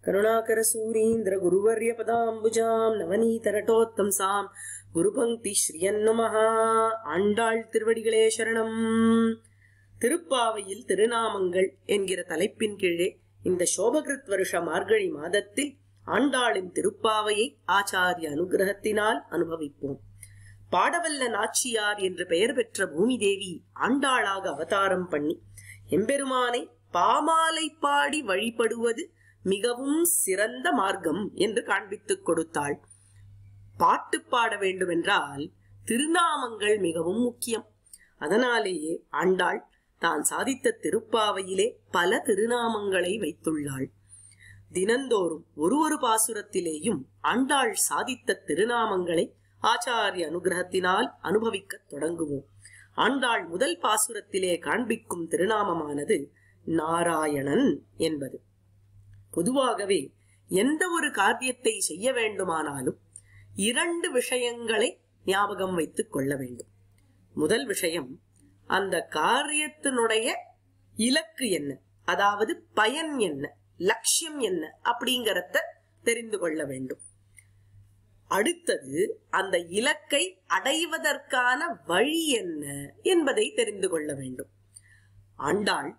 கருணாகரசூரீந்திர குருவர்ய பதாம்புஜாம் நவநீதரட்டோத்தம்சாம் குருபங்கி ஸ்ரீயன்னுமஹா ஆண்டாள் திருவடிகளே சரணம் திருப்பாவையில் திருநாமங்கள் என்கிற தலைப்பின் கீழே இந்த சோபகிருத் வருஷ மார்கழி மாதத்தில் ஆண்டாளின் திருப்பாவையை ஆச்சாரிய அனுகிரகத்தினால் அனுபவிப்போம் பாடவல்ல நாச்சியார் என்று பெயர் பெற்ற பூமி தேவி ஆண்டாளாக அவதாரம் பண்ணி எம்பெருமானை பாமாலை பாடி வழிபடுவது மிகவும் சிறந்த மார்க்கம் என்று காண்பித்துக் கொடுத்தாள் பாட்டு பாட வேண்டுமென்றால் திருநாமங்கள் மிகவும் முக்கியம் அதனாலேயே ஆண்டாள் தான் சாதித்த திருப்பாவையிலே பல திருநாமங்களை வைத்துள்ளாள் தினந்தோறும் ஒரு ஒரு பாசுரத்திலேயும் ஆண்டாள் சாதித்த திருநாமங்களை ஆச்சாரிய அனுகிரகத்தினால் அனுபவிக்கத் தொடங்குவோம் ஆண்டாள் முதல் பாசுரத்திலே காண்பிக்கும் திருநாமமானது நாராயணன் என்பது பொதுவாகவே எந்த ஒரு காரியத்தை செய்ய வேண்டுமானாலும் இரண்டு விஷயங்களை ஞாபகம் வைத்துக் கொள்ள வேண்டும் முதல் விஷயம் அந்த காரியத்தினுடைய இலக்கு என்ன அதாவது பயன் என்ன லட்சியம் என்ன அப்படிங்கறத தெரிந்து கொள்ள வேண்டும் அடுத்தது அந்த இலக்கை அடைவதற்கான வழி என்ன என்பதை தெரிந்து கொள்ள வேண்டும் ஆண்டாள்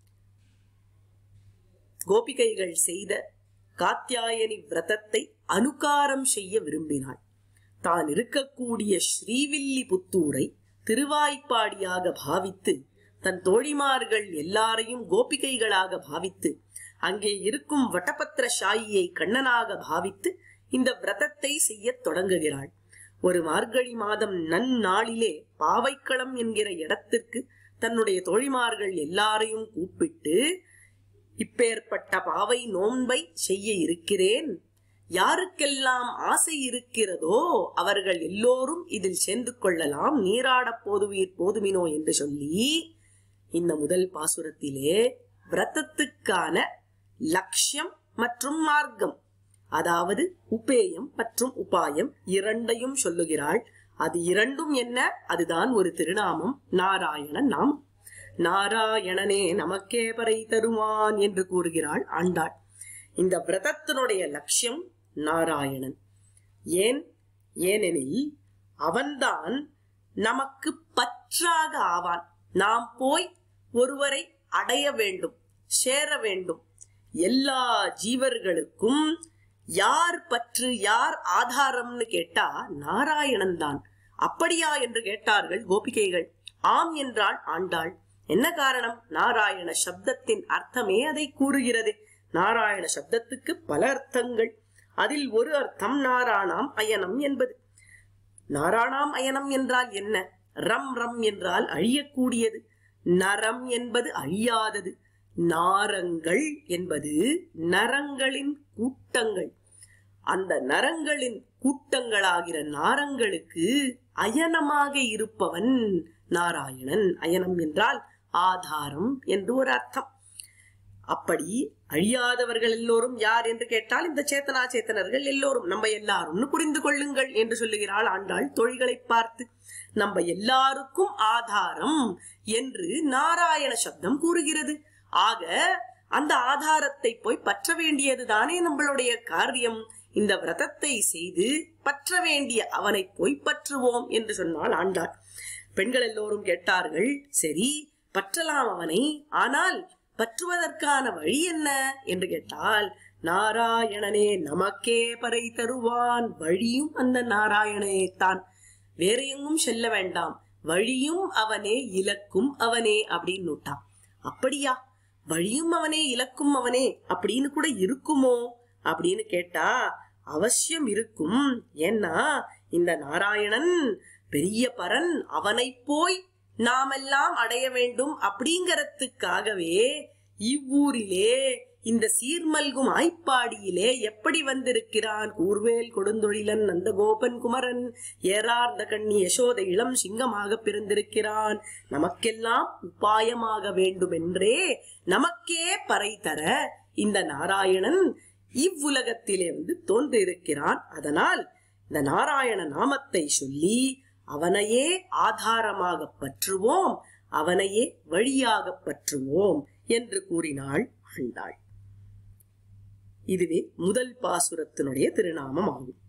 கோபிகைகள் செய்த காத்தியாயனி விரதத்தை அனுகாரம் செய்ய விரும்பினாள் தான் இருக்கக்கூடிய ஸ்ரீவில்லி புத்தூரை திருவாய்ப்பாடியாக பாவித்து தன் தோழிமார்கள் எல்லாரையும் கோபிகைகளாக பாவித்து அங்கே இருக்கும் வட்டபத்திர ஷாயியை கண்ணனாக பாவித்து இந்த விரதத்தை செய்யத் தொடங்குகிறாள் ஒரு மார்கழி மாதம் நன்னாளிலே பாவைக்களம் என்கிற இடத்திற்கு தன்னுடைய தோழிமார்கள் எல்லாரையும் கூப்பிட்டு இப்பேற்பட்ட பாவை நோன்பை செய்ய இருக்கிறேன் யாருக்கெல்லாம் ஆசை இருக்கிறதோ அவர்கள் எல்லோரும் இதில் சேர்ந்து கொள்ளலாம் நீராடப் போதுவீர் போதுமினோ என்று சொல்லி இந்த முதல் பாசுரத்திலே விரதத்துக்கான லட்சியம் மற்றும் மார்க்கம் அதாவது உபேயம் மற்றும் உபாயம் இரண்டையும் சொல்லுகிறாள் அது இரண்டும் என்ன அதுதான் ஒரு திருநாமம் நாராயணன் நாமம் நாராயணனே நமக்கே பறை தருவான் என்று கூறுகிறாள் ஆண்டாள் இந்த விரதத்தினுடைய லட்சியம் நாராயணன் ஏன் ஏனெனில் அவன்தான் நமக்கு பற்றாக ஆவான் நாம் போய் ஒருவரை அடைய வேண்டும் சேர வேண்டும் எல்லா ஜீவர்களுக்கும் யார் பற்று யார் ஆதாரம்னு கேட்டா நாராயணன் தான் அப்படியா என்று கேட்டார்கள் கோபிகைகள் ஆம் என்றாள் ஆண்டாள் என்ன காரணம் நாராயண சப்தத்தின் அர்த்தமே அதை கூறுகிறது நாராயண சப்தத்துக்கு பல அர்த்தங்கள் அதில் ஒரு அர்த்தம் நாராணாம் அயனம் என்பது நாராணாம் அயனம் என்றால் என்ன ரம் ரம் என்றால் அழியக்கூடியது நரம் என்பது அழியாதது நாரங்கள் என்பது நரங்களின் கூட்டங்கள் அந்த நரங்களின் கூட்டங்களாகிற நாரங்களுக்கு அயனமாக இருப்பவன் நாராயணன் அயனம் என்றால் ஆதாரம் என்று ஒரு அர்த்தம் அப்படி அழியாதவர்கள் எல்லோரும் யார் என்று கேட்டால் இந்த சேத்தனா சேத்தனர்கள் எல்லோரும் நம்ம எல்லாரும் புரிந்து கொள்ளுங்கள் என்று சொல்லுகிறாள் ஆண்டாள் தொழில்களை பார்த்து நம்ம எல்லாருக்கும் ஆதாரம் என்று நாராயண சப்தம் கூறுகிறது ஆக அந்த ஆதாரத்தை போய் பற்ற வேண்டியது தானே நம்மளுடைய காரியம் இந்த விரதத்தை செய்து பற்ற வேண்டிய அவனை போய் பற்றுவோம் என்று சொன்னால் ஆண்டாள் பெண்கள் எல்லோரும் கேட்டார்கள் சரி பற்றலாம் அவனை ஆனால் பற்றுவதற்கான வழி என்ன என்று கேட்டால் நாராயணனே நமக்கே பறை தருவான் வழியும் அந்த நாராயணனே தான் வேற எங்கும் செல்ல வேண்டாம் வழியும் அவனே இலக்கும் அவனே அப்படின்னு நோட்டான் அப்படியா வழியும் அவனே இலக்கும் அவனே அப்படின்னு கூட இருக்குமோ அப்படின்னு கேட்டா அவசியம் இருக்கும் ஏன்னா இந்த நாராயணன் பெரிய பரன் அவனை போய் நாமெல்லாம் அடைய வேண்டும் அப்படிங்கறதுக்காகவே இவ்வூரிலே இந்த சீர்மல்கும் ஆய்ப்பாடியிலே எப்படி வந்திருக்கிறான் கூர்வேல் கொடுந்தொழிலன் நந்தகோபன் குமரன் ஏறார்ந்த கண்ணி யசோத இளம் சிங்கமாக பிறந்திருக்கிறான் நமக்கெல்லாம் உபாயமாக வேண்டுமென்றே நமக்கே பறை தர இந்த நாராயணன் இவ்வுலகத்திலே வந்து தோன்றியிருக்கிறான் அதனால் இந்த நாராயண நாமத்தை சொல்லி அவனையே ஆதாரமாக பற்றுவோம் அவனையே வழியாக பற்றுவோம் என்று கூறினாள் ஆண்டாள் இதுவே முதல் பாசுரத்தினுடைய திருநாமம் ஆகும்